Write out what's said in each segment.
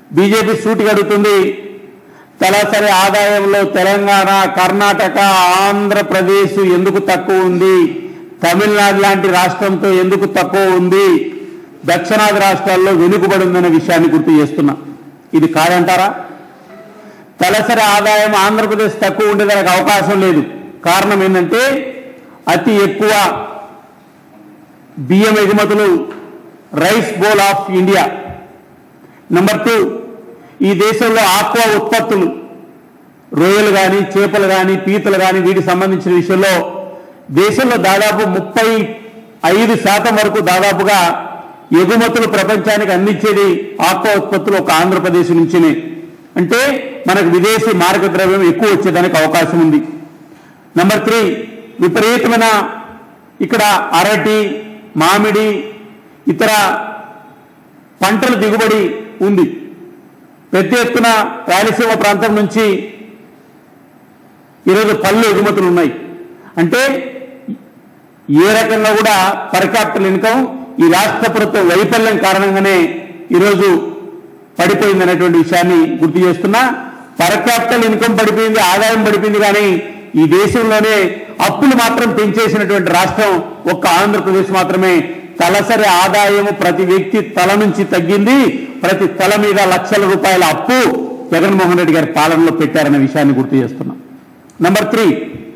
BJP సూటిగా అడుగుతుంది తలసరి ఆదాయంలో తెలంగాణ కర్ణాటక ఆంధ్రప్రదేశ్ ఎందుకు తక్కువ ఉంది తమిళనాడు లాంటి రాష్ట్రంతో ఎందుకు తక్కువ ఉంది దక్షిణాది రాష్ట్రాల్లో వెనుకబడి ఉందనే విషయాన్ని గుర్తు చేస్తున్నా ఇది కాదంటారా తలసరి ఆదాయం ఆంధ్రప్రదేశ్ తక్కువ ఉండేదానికి అవకాశం లేదు కారణం ఏంటంటే అతి ఎక్కువ బియ్యం ఎగుమతులు rice bowl of India number two ఈ దేశంలో ఆక్వా ఉత్పత్తులు రొయ్యలు కానీ చేపలు కానీ పీతలు కానీ వీటికి సంబంధించిన విషయంలో దేశంలో దాదాపు ముప్పై ఐదు శాతం వరకు దాదాపుగా ఎగుమతులు ప్రపంచానికి అందించేది ఆక్వా ఉత్పత్తులు ఒక ఆంధ్రప్రదేశ్ నుంచినే అంటే మనకు విదేశీ మార్గ ద్రవ్యం ఎక్కువ వచ్చేదానికి అవకాశం ఉంది నెంబర్ త్రీ విపరీతమైన ఇక్కడ అరటి మామిడి ఇతర పంటల దిగుబడి ఉంది పెద్ద ఎత్తున రాయలసీమ ప్రాంతం నుంచి ఈరోజు పళ్ళు ఎగుమతులు ఉన్నాయి అంటే ఏ రకంగా కూడా పర్ క్యాపిటల్ ఇన్కమ్ ఈ రాష్ట్ర ప్రభుత్వ వైఫల్యం కారణంగానే ఈరోజు పడిపోయింది అనేటువంటి విషయాన్ని గుర్తు చేస్తున్నా పర్ క్యాపిటల్ ఇన్కమ్ పడిపోయింది ఆదాయం పడిపోయింది కానీ ఈ దేశంలోనే అప్పులు మాత్రం పెంచేసినటువంటి రాష్ట్రం ఒక్క ఆంధ్రప్రదేశ్ మాత్రమే తలసరి ఆదాయం ప్రతి వ్యక్తి తల నుంచి తగ్గింది ప్రతి తల మీద లక్షల రూపాయల అప్పు జగన్మోహన్ రెడ్డి గారి పాలనలో పెట్టారనే విషయాన్ని గుర్తు చేస్తున్నాం నంబర్ త్రీ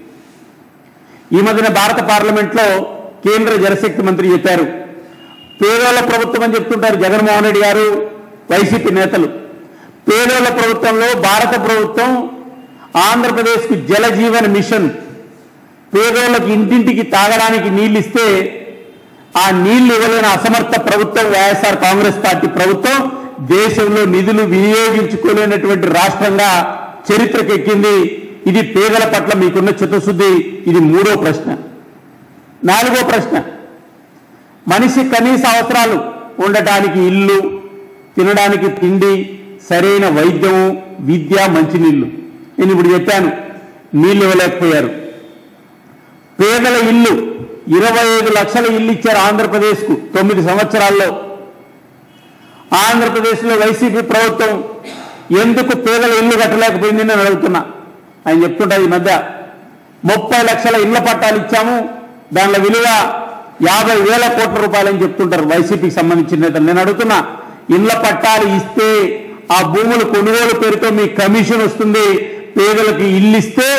ఈ మధ్యన భారత పార్లమెంట్లో కేంద్ర జలశక్తి మంత్రి చెప్పారు పేదోళ్ల ప్రభుత్వం అని చెప్తుంటారు జగన్మోహన్ రెడ్డి గారు వైసీపీ నేతలు పేదోళ్ల ప్రభుత్వంలో భారత ప్రభుత్వం ఆంధ్రప్రదేశ్కు జల జీవన్ మిషన్ పేదోళ్లకు ఇంటింటికి తాగడానికి నీళ్లు ఇస్తే ఆ నీళ్లు ఇవ్వలేని అసమర్థ ప్రభుత్వం వైఎస్ఆర్ కాంగ్రెస్ పార్టీ ప్రభుత్వం దేశంలో నిధులు వినియోగించుకోలేనటువంటి రాష్ట్రంగా చరిత్రకెక్కింది ఇది పేదల పట్ల మీకున్న చిత్తశుద్ధి ఇది మూడో ప్రశ్న నాలుగో ప్రశ్న మనిషి కనీస అవసరాలు ఉండటానికి ఇల్లు తినడానికి తిండి సరైన వైద్యము విద్య మంచినీళ్లు నేను ఇప్పుడు చెప్పాను నీళ్లు ఇవ్వలేకపోయారు పేదల ఇల్లు ఇరవై ఐదు లక్షల ఇల్లు ఇచ్చారు ఆంధ్రప్రదేశ్కు తొమ్మిది సంవత్సరాల్లో ఆంధ్రప్రదేశ్లో వైసీపీ ప్రభుత్వం ఎందుకు పేదల ఇల్లు కట్టలేకపోయింది నేను అడుగుతున్నా ఆయన చెప్తుంటారు ఈ మధ్య ముప్పై లక్షల ఇళ్ల పట్టాలు ఇచ్చాము దానిలో విలువ యాభై వేల కోట్ల రూపాయలు అని చెప్తుంటారు వైసీపీకి సంబంధించిన నేతలు నేను అడుగుతున్నా ఇళ్ల పట్టాలు ఇస్తే ఆ భూములు కొనుగోలు పేరుతో మీ కమిషన్ వస్తుంది పేదలకు ఇల్లు ఇస్తే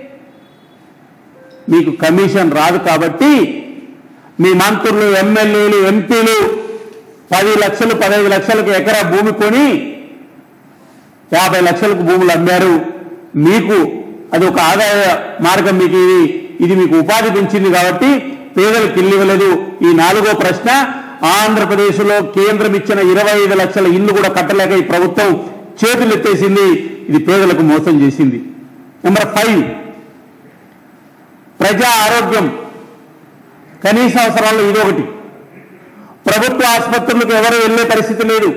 మీకు కమిషన్ రాదు కాబట్టి మీ మంత్రులు ఎమ్మెల్యేలు ఎంపీలు పది లక్షలు పదహైదు లక్షలకు ఎకరా భూమి కొని యాభై లక్షలకు భూములు అమ్మారు మీకు అది ఒక ఆదాయ మార్గం మీకు ఇది ఇది మీకు ఉపాధి పెంచింది కాబట్టి పేదలకు ఇల్లు ఇవ్వలేదు ఈ నాలుగో ప్రశ్న ఆంధ్రప్రదేశ్లో కేంద్రం ఇచ్చిన ఇరవై ఐదు లక్షల ఇల్లు కూడా కట్టలేక ఈ ప్రభుత్వం చేతులు ఎత్తేసింది ఇది పేదలకు మోసం చేసింది నెంబర్ ఫైవ్ ప్రజా ఆరోగ్యం కనీస అవసరాల్లో ఇదొకటి ప్రభుత్వ ఆసుపత్రులకు ఎవరు వెళ్ళే పరిస్థితి లేదు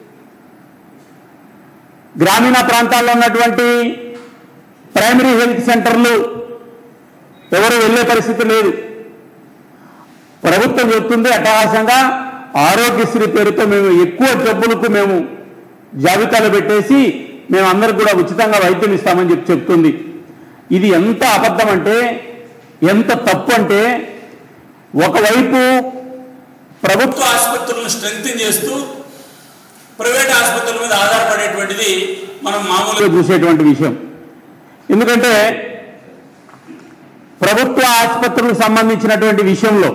గ్రామీణ ప్రాంతాల్లో ఉన్నటువంటి ప్రైమరీ హెల్త్ సెంటర్లు ఎవరు వెళ్ళే పరిస్థితి లేదు ప్రభుత్వం చెప్తుంది అట్టహాసంగా ఆరోగ్యశ్రీ పేరుతో మేము ఎక్కువ జబ్బులకు మేము జాబితాలు పెట్టేసి మేము అందరికి కూడా ఉచితంగా వైద్యం ఇస్తామని చెప్పి చెప్తుంది ఇది ఎంత అబద్ధం అంటే ఎంత తప్పు అంటే ఒకవైపు ప్రభుత్వ ప్రభుత్వ ఆసుపత్రులను స్ట్రెంగ్తన్ చేస్తూ ప్రైవేట్ ఆసుపత్రుల మీద ఆధారపడేటువంటిది మనం మామూలుగా చూసేటువంటి విషయం ఎందుకంటే ప్రభుత్వ ఆసుపత్రులకు సంబంధించినటువంటి విషయంలో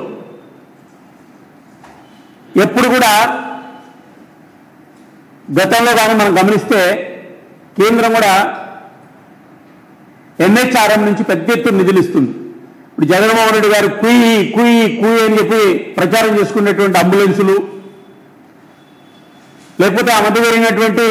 ఎప్పుడు కూడా గతంలో కానీ మనం గమనిస్తే కేంద్రం కూడా ఎన్హెచ్ఆర్ఎం నుంచి పెద్ద ఎత్తున నిధులు ఇస్తుంది ఇప్పుడు జగన్మోహన్ రెడ్డి గారు కుయ్యి కుయ్యి కుయ్యి అని చెప్పి ప్రచారం చేసుకునేటువంటి అంబులెన్సులు లేకపోతే ఆ మధ్య జరిగినటువంటి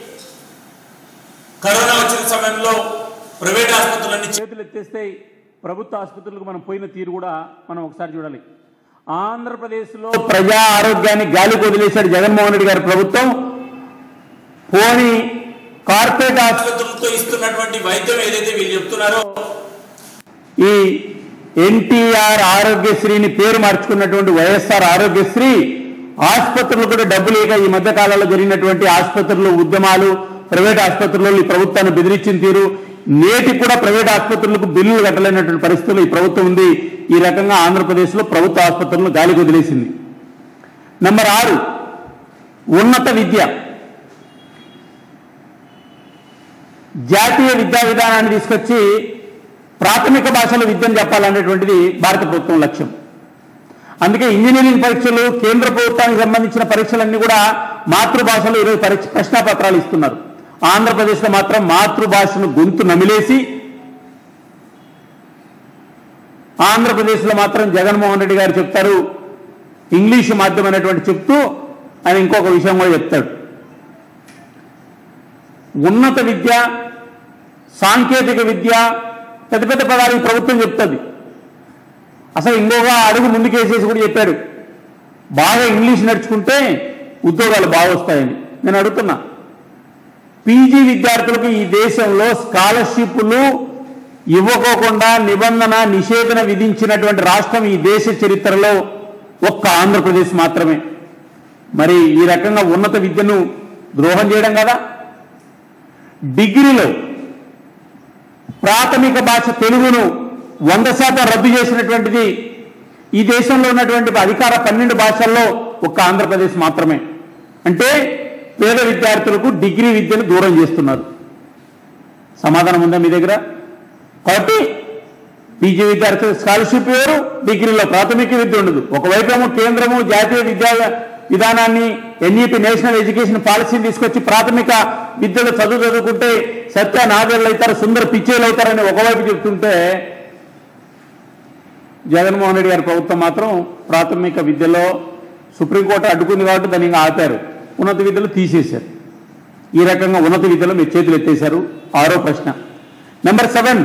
కరోనా వచ్చిన సమయంలో ప్రైవేట్ ఆసుపత్రులన్నీ చేతులు ఎత్తేస్తే ప్రభుత్వ ఆసుపత్రులకు మనం పోయిన తీరు కూడా మనం ఒకసారి చూడాలి ఆంధ్రప్రదేశ్లో ప్రజా ఆరోగ్యాన్ని గాలికి వదిలేశాడు జగన్మోహన్ రెడ్డి గారి ప్రభుత్వం పోని కార్పొరేట్ ఆసుపత్రి ఆసుపత్రులతో ఇస్తున్నటువంటి వైద్యం ఏదైతే వీళ్ళు చెప్తున్నారో ఈ ఎన్టీఆర్ ఆరోగ్యశ్రీని పేరు మార్చుకున్నటువంటి వైఎస్ఆర్ ఆరోగ్యశ్రీ ఆసుపత్రులు కూడా డబ్బు లేక ఈ మధ్య కాలంలో జరిగినటువంటి ఆసుపత్రులు ఉద్యమాలు ప్రైవేట్ ఆసుపత్రుల్లో ఈ ప్రభుత్వాన్ని బెదిరించిన తీరు నేటికి కూడా ప్రైవేట్ ఆసుపత్రులకు బిల్లులు కట్టలేనటువంటి పరిస్థితులు ఈ ప్రభుత్వం ఉంది ఈ రకంగా ఆంధ్రప్రదేశ్లో ప్రభుత్వ ఆసుపత్రులను గాలికి వదిలేసింది నెంబర్ ఆరు ఉన్నత విద్య జాతీయ విద్యా విధానాన్ని తీసుకొచ్చి ప్రాథమిక భాషలో విద్యను చెప్పాలనేటువంటిది భారత ప్రభుత్వం లక్ష్యం అందుకే ఇంజనీరింగ్ పరీక్షలు కేంద్ర ప్రభుత్వానికి సంబంధించిన పరీక్షలన్నీ కూడా మాతృభాషలో ఈరోజు పరీక్ష ప్రశ్నాపత్రాలు ఇస్తున్నారు ఆంధ్రప్రదేశ్లో మాత్రం మాతృభాషను గొంతు నమిలేసి ఆంధ్రప్రదేశ్లో మాత్రం జగన్మోహన్ రెడ్డి గారు చెప్తారు ఇంగ్లీషు మాధ్యమం అనేటువంటి చెప్తూ ఆయన ఇంకొక విషయం కూడా చెప్తాడు ఉన్నత విద్య సాంకేతిక విద్య పెద్ద పెద్ద పదాలు ఈ ప్రభుత్వం చెప్తుంది అసలు ఇంకొక అడుగు ముందుకేసేసి కూడా చెప్పాడు బాగా ఇంగ్లీష్ నేర్చుకుంటే ఉద్యోగాలు బాగా వస్తాయని నేను అడుగుతున్నా పీజీ విద్యార్థులకు ఈ దేశంలో స్కాలర్షిప్లు ఇవ్వకోకుండా నిబంధన నిషేధన విధించినటువంటి రాష్ట్రం ఈ దేశ చరిత్రలో ఒక్క ఆంధ్రప్రదేశ్ మాత్రమే మరి ఈ రకంగా ఉన్నత విద్యను ద్రోహం చేయడం కదా డిగ్రీలో ప్రాథమిక భాష తెలుగును వంద శాతం రద్దు చేసినటువంటిది ఈ దేశంలో ఉన్నటువంటి అధికార పన్నెండు భాషల్లో ఒక్క ఆంధ్రప్రదేశ్ మాత్రమే అంటే పేద విద్యార్థులకు డిగ్రీ విద్యను దూరం చేస్తున్నారు సమాధానం ఉందా మీ దగ్గర కాబట్టి పీజీ విద్యార్థులకు స్కాలర్షిప్ వేరు డిగ్రీలో ప్రాథమిక విద్య ఉండదు ఒకవైపేమో కేంద్రము జాతీయ విద్యా విధానాన్ని ఎన్ఈపి నేషనల్ ఎడ్యుకేషన్ పాలసీని తీసుకొచ్చి ప్రాథమిక విద్యలో చదువు చదువుకుంటే సత్య నాగళ్ళు అవుతారు సుందర పిచ్చేలు అవుతారని ఒకవైపు చెప్తుంటే జగన్మోహన్ రెడ్డి గారి ప్రభుత్వం మాత్రం ప్రాథమిక విద్యలో సుప్రీంకోర్టు అడ్డుకుంది కాబట్టి దాన్ని ఇంకా ఆపారు ఉన్నత విద్యలో తీసేశారు ఈ రకంగా ఉన్నత విద్యలో మీరు చేతులు ఎత్తేశారు ఆరో ప్రశ్న నెంబర్ సెవెన్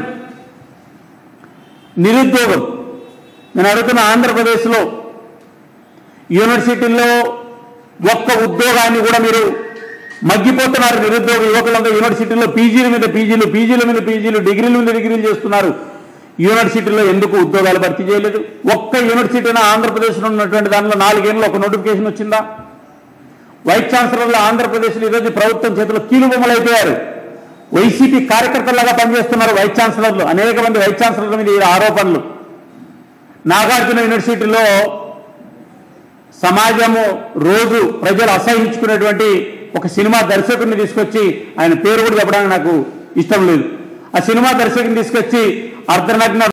నిరుద్యోగం నేను అడుగుతున్న ఆంధ్రప్రదేశ్లో యూనివర్సిటీల్లో ఒక్క ఉద్యోగాన్ని కూడా మీరు మగ్గిపోతున్నారు నిరుద్యోగ యువకులంతా యూనివర్సిటీలో పీజీల మీద పీజీలు పీజీల మీద పీజీలు డిగ్రీల మీద డిగ్రీలు చేస్తున్నారు యూనివర్సిటీలో ఎందుకు ఉద్యోగాలు భర్తీ చేయలేదు ఒక్క యూనివర్సిటీనా ఆంధ్రప్రదేశ్లో ఉన్నటువంటి దానిలో నాలుగేళ్ళు ఒక నోటిఫికేషన్ వచ్చిందా వైస్ ఛాన్సలర్లు ఆంధ్రప్రదేశ్లో ఈరోజు ప్రభుత్వం చేతిలో కీలుబొమ్మలు అయిపోయారు వైసీపీ కార్యకర్తలాగా పనిచేస్తున్నారు వైస్ ఛాన్సలర్లు అనేక మంది వైస్ ఛాన్సలర్ల మీద ఈ ఆరోపణలు నాగార్జున యూనివర్సిటీలో సమాజము రోజు ప్రజలు అసహించుకునేటువంటి ఒక సినిమా దర్శకుడిని తీసుకొచ్చి ఆయన పేరు కూడా చెప్పడానికి నాకు ఇష్టం లేదు ఆ సినిమా దర్శకుడిని తీసుకొచ్చి అర్ధనగ్న